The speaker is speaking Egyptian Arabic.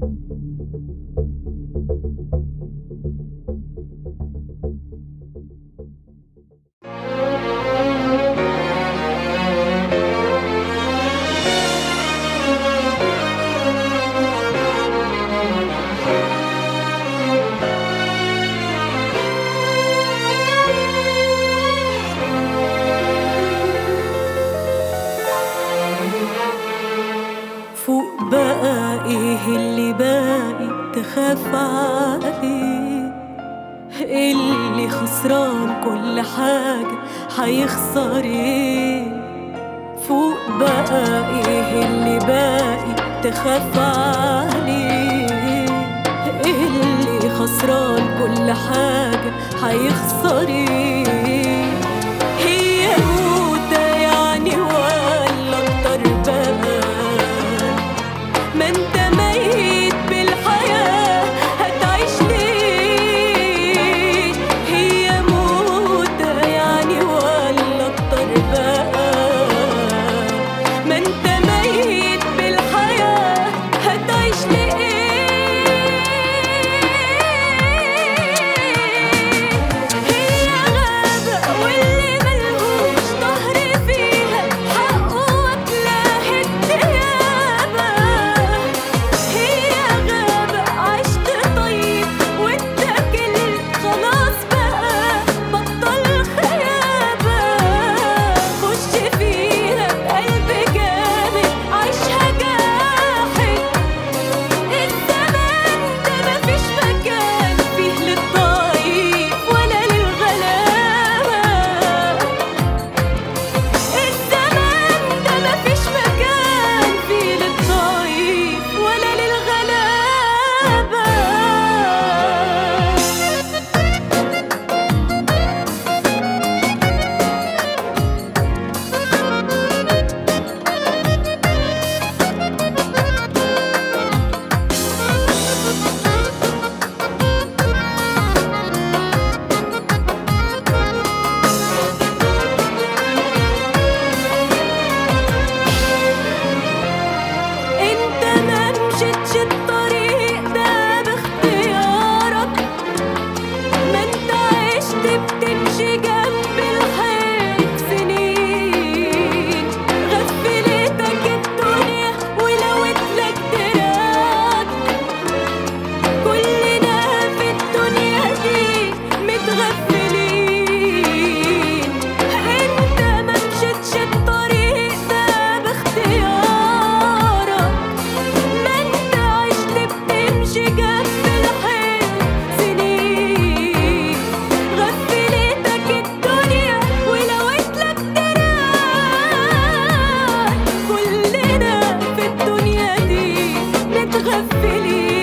فوق بقى ايه اللي باقي تخاف عليه اللي خسران كل حاجة هيخسر ايه فوق بقى ايه اللي باقي تخاف عليه اللي خسران كل حاجة هيخسر ايه هي موتة يعني ولا اكتر بقى ما انت ميت بالحياة هتعيش ليه هي موتة يعني ولا اكتر بقى ما انت ميت بالحياة هتعيش ليه هي غابة واللي ملهوش ظهر فيها حقه واكلاه الديابة هي غابة عشت طيب واتاكلت خلاص بقى بطل خيابة خش فيها بقلب جامد عيشها جاحد الزمان ده مفيش مكان فيه للضعيف ولا للغلابة الزمان ده مفيش مكان فيه للضعيف ولا للغلابة انت ما مشيتش الطريق ده باختيارك ما انت عشت بتمشي جنب الحيط سنين غفلتك الدنيا ولوت لك دراك كلنا في الدنيا دي متغفلين انت ما مشيتش الطريق ده باختيارك ما انت عشت بتمشي جنب الحيط سنين غفلتك الدنيا ولوت لك دراك كلنا في الدنيا دي متغفلين